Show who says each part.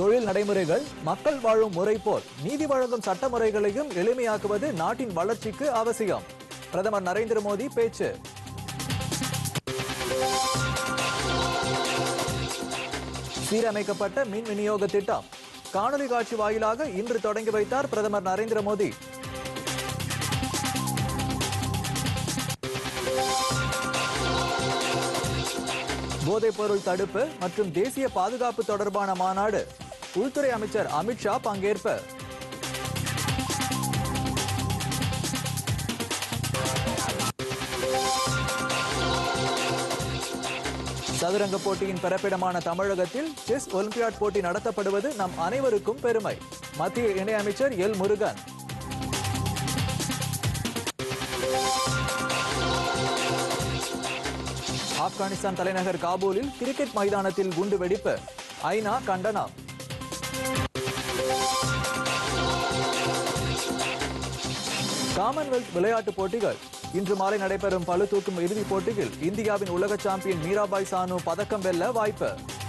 Speaker 1: தொழில் நடைமுறைகள் மக்கள் வாழும் முறை போல் நீதி வழங்கும் சட்ட முறைகளையும் எளிமையாக்குவது நாட்டின் வளர்ச்சிக்கு அவசியம் பிரதமர் நரேந்திர மோடி பேச்சு சீரமைக்கப்பட்ட மின் விநியோக திட்டம் காணொலி காட்சி வாயிலாக இன்று தொடங்கி வைத்தார் பிரதமர் நரேந்திர மோடி போதைப்பொருள் தடுப்பு மற்றும் தேசிய பாதுகாப்பு தொடர்பான மாநாடு உள்துறை அமைச்சர் அமித்ஷா பங்கேற்பு சதுரங்க போட்டியின் பிறப்பிடமான தமிழகத்தில் செஸ் ஒலிம்பியாட் போட்டி நடத்தப்படுவது நம் அனைவருக்கும் பெருமை மத்திய இணையமைச்சர் எல் முருகன் ஆப்கானிஸ்தான் தலைநகர் காபூலில் கிரிக்கெட் மைதானத்தில் குண்டு வெடிப்பு ஐநா கண்டனம் காமன்வெல்த் விளையாட்டுப் போட்டிகள் இன்று மாலை நடைபெறும் பளு தூக்கும் இறுதிப் போட்டியில் இந்தியாவின் உலக சாம்பியன் மீராபாய் சானு பதக்கம் வெல்ல வாய்ப்பு